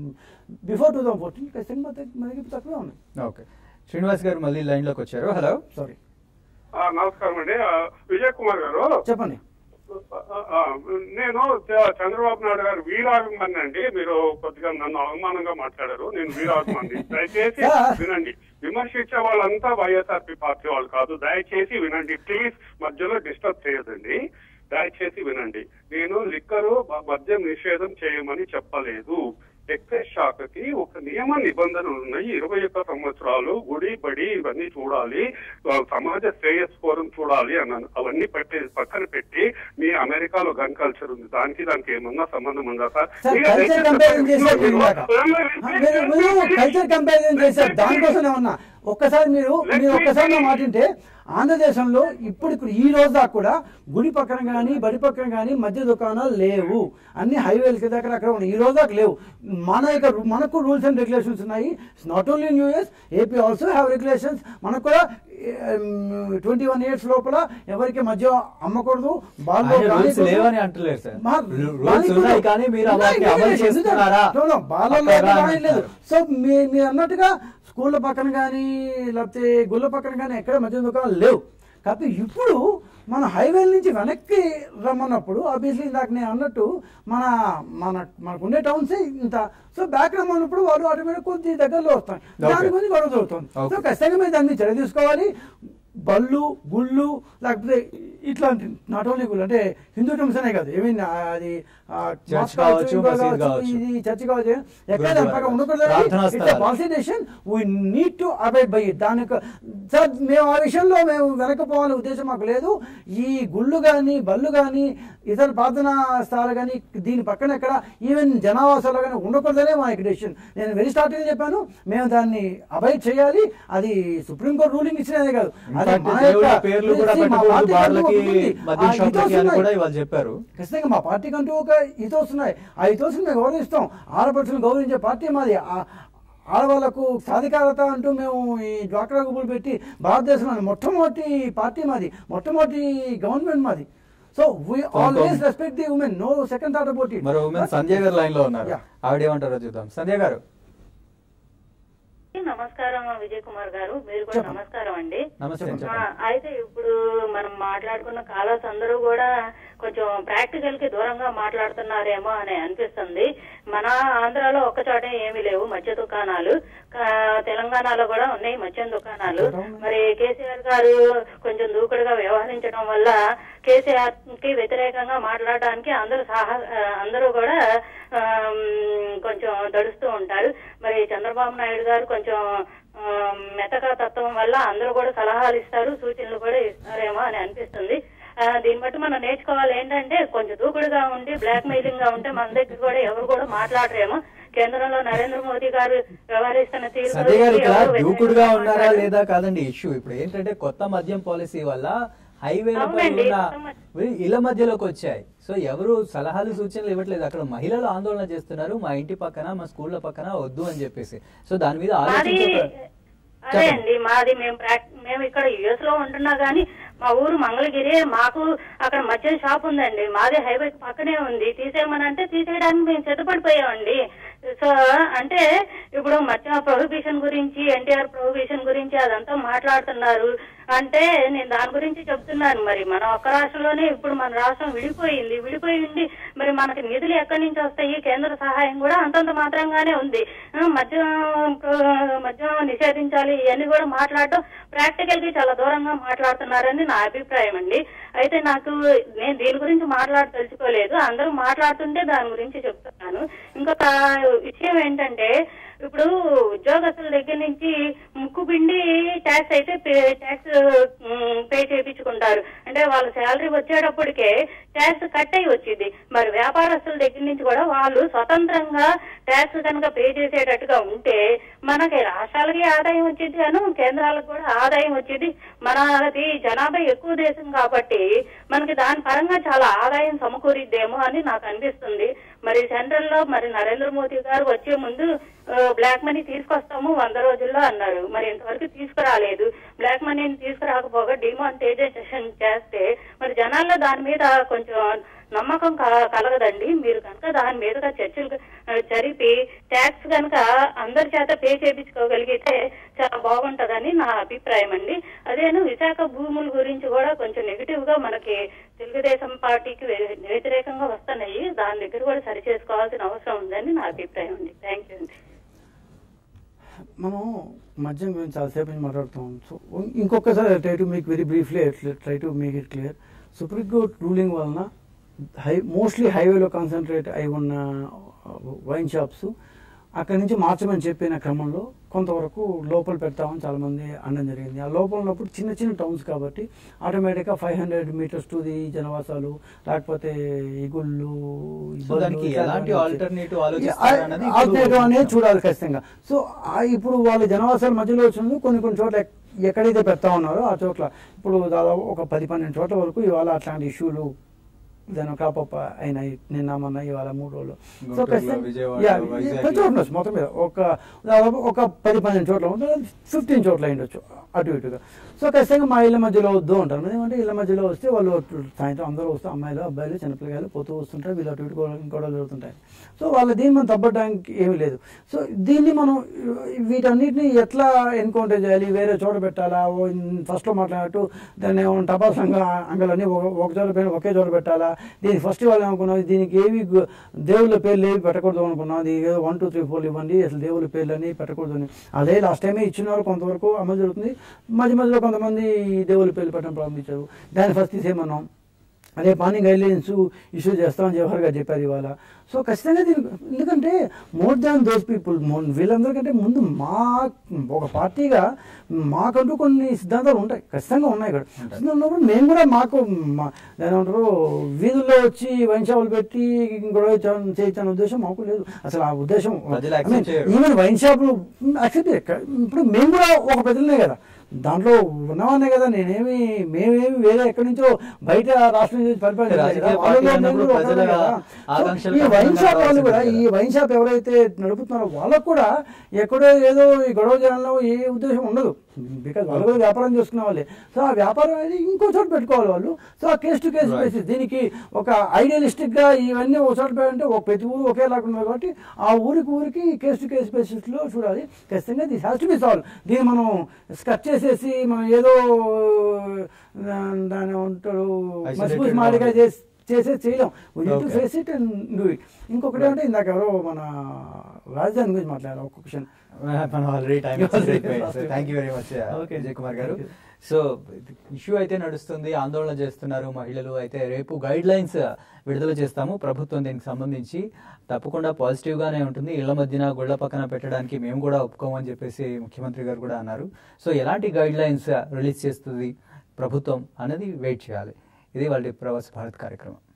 before two thousand fourteen ఖచ్చితంగా మనకి మనకి తక్కువే ఉన్నాయి ఓకే శ్రీనివాస్ గారు మళ్ళీ లైన్ లోకి వచ్చారు హలో సారీ ఆ, నమస్కారం అండి ఆ, విజయ్ కుమార్ గారు చెప్పండి ఆ, ఆ, నేను చ- చంద్రబాబు నాయుడు గారు వీరాభిమాని అండి మీరు కొద్దిగా నన్ను అవమానంగా మాట్లాడారు నేను వీరాభిమాని దయచేసి సార్. వినండి విమర్శించే వాళ్ళంతా వైఎస్ఆర్పి పార్టీ వాళ్ళు కాదు దయచేసి వినండి ప్లీజ్ మధ్యలో డిస్టర్బ్ చేయదండి దయచేసి వినండి నేను లిక్కరు మ- మద్యం నిషేధం చేయమని చెప్పలేదు ఎక్సైజ్ శాఖకి ఒక నియమ నిబంధనలు ఉన్నాయి ఇరవై ఒక్క సంవత్సరాలు గుడి బడి ఇవన్నీ చూడాలి ఆ, సమాజ శ్రేయస్ ఫోరం చూడాలి అన్నాను అవన్నీ పెట్టి పక్కన పెట్టి మీ అమెరికాలో గన్ కల్చర్ ఉంది దానికి దానికి ఏమన్నా సంబంధం ఉందా సార్ సార్ మీరు కల్చర్ దయచేసి కంపారిజన్ చేశారు మీరు ఇందాక. మీరు- మీరు మీరు కల్చర్ కంపారిజన్ చేశారు దానికోసం ఏమన్నా ఒక్కసారి మీరు మీరు ఒక్కసారి నా మాట వింటే ఆంధ్రదేశంలో ఇప్పుడు ఇప్పుడు ఈ రోజు దాకా కూడా గుడి పక్కన కానీ బడి పక్కన కానీ మధ్య దుకాణాలు లేవు అన్ని హైవేలకి దగ్గర అక్కడ ఉన్నాయి ఈ రోజు దాకా లేవు మన యొక్క మనకు రూల్స్ అండ్ రెగ్యులేషన్స్ ఉన్నాయి not only in US AP also have regulations మనకు కూడా ట్వంటీ వన్ ఇయర్స్ లోపల ఎవరికి మధ్య అమ్మకూడదు బాల్లో ఆయన రూల్స్ రానికూడదు. లేవని అంటలేరు సార్ మా- రూల్స్ రానికూడదు. ఉన్నాయి కానీ మీరు ఉన్నాయి, వాటిని అమలు ఉన్నాయి, చేస్తున్నారా No, no, బాలలో పక్కాగా లేదు, రాయలేదు. అంటున్నారు. సో మీ మీరు అన్నట్టుగా స్కూళ్ళ పక్కన కానీ లేకపోతే గుళ్ళ పక్కన కానీ ఎక్కడ మధ్య దుకాణాలు లేవు కాబట్టి ఇప్పుడు మన హైవేల నుంచి వెనక్కి రమ్మన్నప్పుడు ఆబ్వియస్లీ ఇందాక నేను అన్నట్టు మన మన మనకు ఉండే టౌన్స్ ఇంత సో బ్యాక్ రమ్మన్నప్పుడు వాళ్ళు ఆటోమేటిక్ కొద్ది దగ్గరలో వస్తాయి దాని Okay. గురించి గొడవ జరుగుతుంది సో Okay. ఖచ్చితంగా మీరు దాన్ని చర్య తీసుకోవాలి బళ్ళు గుళ్ళు లేకపోతే ఇట్లాంటి నాట్ ఓన్లీ గుళ్ళు అంటే హిందూ టెంపుల్స్ అనే కాదు ఏమీ అది ఆ, చర్చ్ mosque కావచ్చు, ఇంకో మసీద్ కావచ్చు. ఇది చర్చ్ కావచ్చు ఎక్కడ గురుద్వారా పక్కన ఉండకూడదు ప్రార్థనా ఇట్స్ స్థలాలు. Policy decision we need to abide by it దానికి సార్ మేము ఆ విషయంలో మేము వెనకపోవాలనే ఉద్దేశం మాకు లేదు ఈ గుళ్ళు కానీ బళ్ళు కానీ ఇతర ప్రార్థనా స్థలాలు కానీ దీని పక్కన ఎక్కడ ఈవెన్ జనావాసాలు కానీ ఉండకూడదనే మా యొక్క డెసిషన్ నేను వెరీ స్టార్టింగ్ చెప్పాను మేము దాన్ని అవాయిడ్ చేయాలి అది సుప్రీంకోర్టు రూలింగ్ ఇచ్చినదే కాదు అది ఇన్ఫాక్ట్ మన దేవుళ్ళ యొక్క- పేర్లు కూడా See, మా పెట్టకూడదు పార్టీకి అంటూ బార్లకి ఒకటి ఉంది. మద్యం ఆ షాపులకి ethos అని ఉన్నాయి. కూడా ఇవాళ చెప్పారు ఖచ్చితంగా మా పార్టీకి అంటూ ఒక ఇతోస్ ఉన్నాయి ఆ ఇతోస్ని మేము గౌరవిస్తాం ఆడపడుచులను గౌరవించే పార్టీ మాది ఆ- ఆడవాళ్లకు సాధికారత అంటూ మేము ఈ డ్వాక్రా గుబులు పెట్టి భారతదేశంలో మొట్టమొదటి పార్టీ మాది మొట్టమొదటి గవర్నమెంట్ మాది so we always respect the women no second thought about it మరో ఉమెన్ సంధ్య గారు లైన్ లో ఉన్నారు Yeah. ఆవిడ ఏమంటారో చూద్దాం సంధ్య గారు నమస్కారం విజయ్ కుమార్ గారు మీరు కూడా చెప్పండి. నమస్కారం అండి నమస్తే చెప్పండి. ఆ, చెప్పండి అయితే ఇప్పుడు మనం మాట్లాడుకున్న కాలర్స్ అందరూ కూడా కొంచెం ప్రాక్టికల్ కి దూరంగా మాట్లాడుతున్నారేమో అని అనిపిస్తుంది మన ఆంధ్రాలో ఒక్క చోట ఏమీ లేవు మద్య దుకాణాలు కా- తెలంగాణలో కూడా ఉన్నాయి మద్యం దుకాణాలు మరి కేసీఆర్ గారు కొంచెం దూకుడుగా వ్యవహరించడం వల్ల కేసీఆర్ కి వ్యతిరేకంగా మాట్లాడడానికి అందరూ సాహ ఆ, అందరూ కూడా ఆమ్, కొంచెం దడుస్తూ ఉంటారు మరి చంద్రబాబు నాయుడు గారు కొంచెం ఆమ్, మెతక తత్వం వల్ల అందరూ కూడా సలహాలు ఇస్తారు సూచనలు కూడా ఇస్తారేమో అని అనిపిస్తుంది ఆ, దీన్ని బట్టి మనం నేర్చుకోవాలి ఏంటంటే కొంచెం దూకుడుగా ఉండి బ్లాక్ మెయిలింగ్ గా ఉంటే మన దగ్గర కూడా ఎవరు కూడా మాట్లాడరేమో కేంద్రంలో నరేంద్ర మోదీ గారు వ్యవహరిస్తున్న తీరు సంధ్య గారు గురించి ఇక్కడ ఎవరు దూకుడుగా వ్యతిరేకంగా ఉన్నారా మాట్లాడరు. లేదా కాదండి ఇష్యూ ఇప్పుడు ఏంటంటే కొత్త మద్యం పాలసీ వల్ల హైవేలపై అవునండి, ఉన్న కొత్త మద్యం- ఇళ్ల మధ్యలోకి వచ్చాయి సో ఎవరు సలహాలు సూచనలు ఇవ్వట్లేదు అక్కడ మహిళలు ఆందోళన చేస్తున్నారు మా ఇంటి పక్కన మా స్కూళ్ళ పక్కన వద్దు అని చెప్పేసి సో దాని మీద మాది ఆలోచించ అదే అండి మాది మేము ప్రాక్- మేము ఇక్కడ యుఎస్ లో ఉంటున్నా గానీ మా ఊరు మంగళగిరి మాకు అక్కడ మద్యం షాప్ ఉందండి మాది హైవే పక్కనే ఉంది తీసేయమని అంటే తీసేయడానికి మేము సిద్ధపడిపోయామండి సో అంటే ఇప్పుడు మద్యం ప్రొహిబిషన్ గురించి ఎన్టీఆర్ ప్రొహిబిషన్ గురించి అదంతా మాట్లాడుతున్నారు అంటే నేను దాని గురించి చెప్తున్నాను మరి మన ఒక్క రాష్ట్రంలోనే ఇప్పుడు మన రాష్ట్రం విడిపోయింది విడిపోయి ఉండి మరి మనకి నిధులు ఎక్కడి నుంచి వస్తాయి కేంద్ర సహాయం కూడా అంతంత మాత్రంగానే ఉంది ఆ, మద్యం ప్ర- మద్యం నిషేధించాలి ఇవన్నీ కూడా మాట్లాడటం ప్రాక్టికల్ కి చాలా దూరంగా మాట్లాడుతున్నారని నా అభిప్రాయం అండి అయితే నాకు నేను దీని గురించి మాట్లాడి తెలుసుకోలేదు అందరూ మాట్లాడుతుంటే దాని గురించి చెప్తున్నాను ఇంకొక విషయం ఏంటంటే ఇప్పుడు ఉద్యోగస్తుల దగ్గర నుంచి ముక్కు పిండి ట్యాక్స్ అయితే ట్యాక్స్ పే చేయించుకుంటారు అంటే వాళ్ళ శాలరీ వచ్చేటప్పటికే ట్యాక్స్ కట్ అయి వచ్చింది మరి వ్యాపారస్తుల దగ్గర నుంచి కూడా వాళ్ళు స్వతంత్రంగా ట్యాక్స్ కనుక పే చేసేటట్టుగా ఉంటే మనకి రాష్ట్రాలకి ఆదాయం వచ్చింది అను కేంద్రాలకు కూడా ఆదాయం వచ్చింది మనది జనాభా ఎక్కువ దేశం కాబట్టి మనకి దాని పరంగా చాలా ఆదాయం సమకూరిద్దేమో అని నాకు అనిపిస్తుంది మరి సెంట్రల్ లో మరి నరేంద్ర మోదీ గారు వచ్చే ముందు ఆ, బ్లాక్ మనీ తీసుకొస్తాము వంద రోజుల్లో అన్నారు మరి ఇంతవరకు తీసుకురాలేదు బ్లాక్ మనీని తీసుకురాకపోగా డిమానిటైజేషన్ చేస్తే మరి జనాల్లో దాని మీద కొంచెం నమ్మకం క- కలగదండి మీరు కనుక దాని మీదుగా చర్చలు ఆ, జరిపి ట్యాక్స్ కనుక అందరి చేత పే చేయించుకోగలిగితే చాలా బాగుంటదని నా అభిప్రాయం అండి అదేను విశాఖ భూముల గురించి కూడా కొంచెం నెగిటివ్ గా మనకి తెలుగుదేశం పార్టీకి వ్య- వ్యతిరేకంగా వస్తున్నాయి దాని దగ్గర కూడా సరి చేసుకోవాల్సిన అవసరం ఉందని నా అభిప్రాయం అండి థ్యాంక్ యూ అండి మనం మద్యం గురించి చాలాసేపు నుంచి మాట్లాడుతాం సో ఇంకొకసారి try to make very briefly try to make it clear Supreme Court ruling వలన హై మోస్ట్లీ హైవేలో కాన్సన్ట్రేట్ అయి ఉన్న వైన్ షాప్స్ అక్కడి నుంచి మార్చమని చెప్పిన క్రమంలో కొంతవరకు లోపల పెడతామని చాలామంది అనడం జరిగింది ఆ లోపల ఉన్నప్పుడు చిన్న చిన్న టౌన్స్ కాబట్టి ఆటోమేటిక్గా five hundred metres to the జనవాసాలు లేకపోతే ఈ గుళ్ళు ఈ సో బళ్ళు దానికి ఇట్లాంటివన్నీ ఎలాంటి వచ్చాయి. alternative ఆలోచిస్తారన్నది ఇప్పుడు Alternative అనేది చూస్తున్నాం. చూడాలి ఖచ్చితంగా సో ఆ ఇప్పుడు వాళ్ళ జనవాసాల మధ్యలో వచ్చినందుకు కొన్ని కొన్ని చోట్ల ఎక్- ఎక్కడైతే పెడతా ఉన్నారో ఆ చోట్ల ఇప్పుడు దాదాపు ఒక పది పన్నెండు చోట్ల వరకు ఇవాళ అట్లాంటి ఇష్యూలు దాని కాపప్ అయినాయి నిన్న మొన్న ఇవాళ మూడు రోజులు సో గుంటూరులో, ఖచ్చితంగా విజయవాడ, యా, వైజాగ్లో. ప్రతి చోట ఉండొచ్చు మొత్తం మీద ఒక దాదాపు ఒక పది పన్నెండు చోట్ల ఉంటుంది ఫిఫ్టీన్ చోట్ల ఉండొచ్చు అటు ఇటుగా సో ఖచ్చితంగా మా ఇళ్ళ మధ్యలో వద్దు అంటారు ఎందుకంటే ఇళ్ళ మధ్యలో వస్తే వాళ్ళు సాయంత్రం అందరూ వస్తే అమ్మాయిలు అబ్బాయిలు చిన్నపిల్లలు పోతూ వస్తుంటారు వీళ్ళు అటు ఇటు గొడవ- గొడవలు జరుగుతుంటాయి సో వాళ్ళ దీన్ని మనం తప్పడానికి ఏమీ లేదు సో దీన్ని మనం వీటన్నిటిని ఎట్లా ఎన్కౌంటర్ చేయాలి వేరే చోట పెట్టాలా ఫస్ట్లో మాట్లాడినట్టు దాన్ని ఏమన్నా టపాస్ అంగ అంగలన్నీ ఒక ఒక చోట పె- ఒకే చోట పెట్టాలా దీనికి ఫస్ట్ వాళ్ళు అనుకున్నాం దీనికి ఏవి గు- దేవుళ్ళ పేర్లు ఏవి పెట్టకూడదు అనుకున్నాం అది ఏదో వన్ టూ త్రీ ఫోర్ ఇవ్వండి అసలు దేవుళ్ళ పేర్లు అని పెట్టకూడదు అని అదే లాస్ట్ టైమే ఇచ్చినారు కొంతవరకు అమలు జరుగుతుంది మధ్య మధ్యలో కొంతమంది దేవుళ్ళ పేర్లు పెట్టడం ప్రారంభించారు దాన్ని ఫస్ట్ తీసేయమన్నాం అదే పానీ గైడ్లైన్స్ ఇష్యూ చేస్తామని జవహర్ గారు చెప్పారు ఇవాళ సో ఖచ్చితంగా దీనికి ఎందుకంటే మోర్ దాన్ దోస్ పీపుల్ వీళ్ళందరికంటే ముందు మా ఒక పార్టీగా మాకంటూ కొన్ని సిద్ధాంతాలు ఉంటాయి ఖచ్చితంగా ఉన్నాయి ఇక్కడ సిద్ధాంతాలు ఉన్నప్పుడు మేము కూడా మాకు మా- దాని ఏమంటారు వీధుల్లో వచ్చి వైన్ షాపులు పెట్టి గొడవ చే- చేయించాలనే ఉద్దేశం మాకు లేదు అసలు ఆ ఉద్దేశం ప్రజలు accept చేయరు. ఈవెన్ వైన్ షాపులు యాక్సెప్ట్ ఇప్పుడు మేము కూడా ఒక ప్రజలనే కదా దాంట్లో ఉన్నవానే కదా నేనేమి మేమేమి వేరే ఎక్కడి నుంచో బయట రాష్ట్రం నుంచి పరిపాలన రాజకీయ చేయలేదు. పార్టీ వాళ్ళలో అన్నప్పుడు మేము కూడా ప్రజల ఒకరే కదా. సో ఆకాంక్షలకు ఈ వైన్ అనుగుణంగా షాప్ వాళ్ళు కూడా రావాల్సిందే ఈ వైన్ షాప్ ఎవరైతే నడుపుతున్నారో వాళ్ళకు కూడా ఎక్కడో ఏదో ఈ గొడవ చేయాలో ఏ ఉద్దేశం ఉండదు బికాజ్ వాళ్ళు కూడా వ్యాపారం చేసుకునే వాళ్ళే సో ఆ వ్యాపారం అనేది ఇంకో చోట పెట్టుకోవాలి వాళ్ళు సో ఆ case to case Right. Basis దీనికి ఒక ఐడియలిస్టిక్ గా ఇవన్నీ ఒక చోట పెట్టంటే ఒక ప్రతి ఊరు ఒకేలాగా ఉన్నారు కాబట్టి ఆ ఊరికి ఊరికి కేసు టు కేసు బేసిస్ లో చూడాలి ఖచ్చితంగా this has to be solve దీన్ని మనం స్కట్ చేసేసి మనం ఏదో దా- దాని ఉంటారు Isolated మసిపూసి గా మాడిగా ఉంది. చేసి చేసే చేయలేం we to Okay. Face it and do it ఇంకొకటి అంటే ఇందాక ఎవరో మన రాజధాని గురించి మాట్లాడారు ఒక క్వశ్చన్ మనం already time Already thank you very much Okay. Vijay Kumar garu Thank you. So issue అయితే నడుస్తుంది ఆందోళన చేస్తున్నారు మహిళలు అయితే రేపు గైడ్ లైన్స్ విడుదల చేస్తాము ప్రభుత్వం దీనికి సంబంధించి తప్పకుండా పాజిటివ్ గానే ఉంటుంది ఇళ్ల మధ్యన గుళ్ళ పక్కన పెట్టడానికి మేము కూడా ఒప్పుకోమని చెప్పేసి ముఖ్యమంత్రి గారు కూడా అన్నారు సో ఎలాంటి గైడ్ లైన్స్ రిలీజ్ చేస్తుంది ప్రభుత్వం అనేది వెయిట్ చేయాలి ఇది వాళ్ళ ప్రవాస భారత్ కార్యక్రమం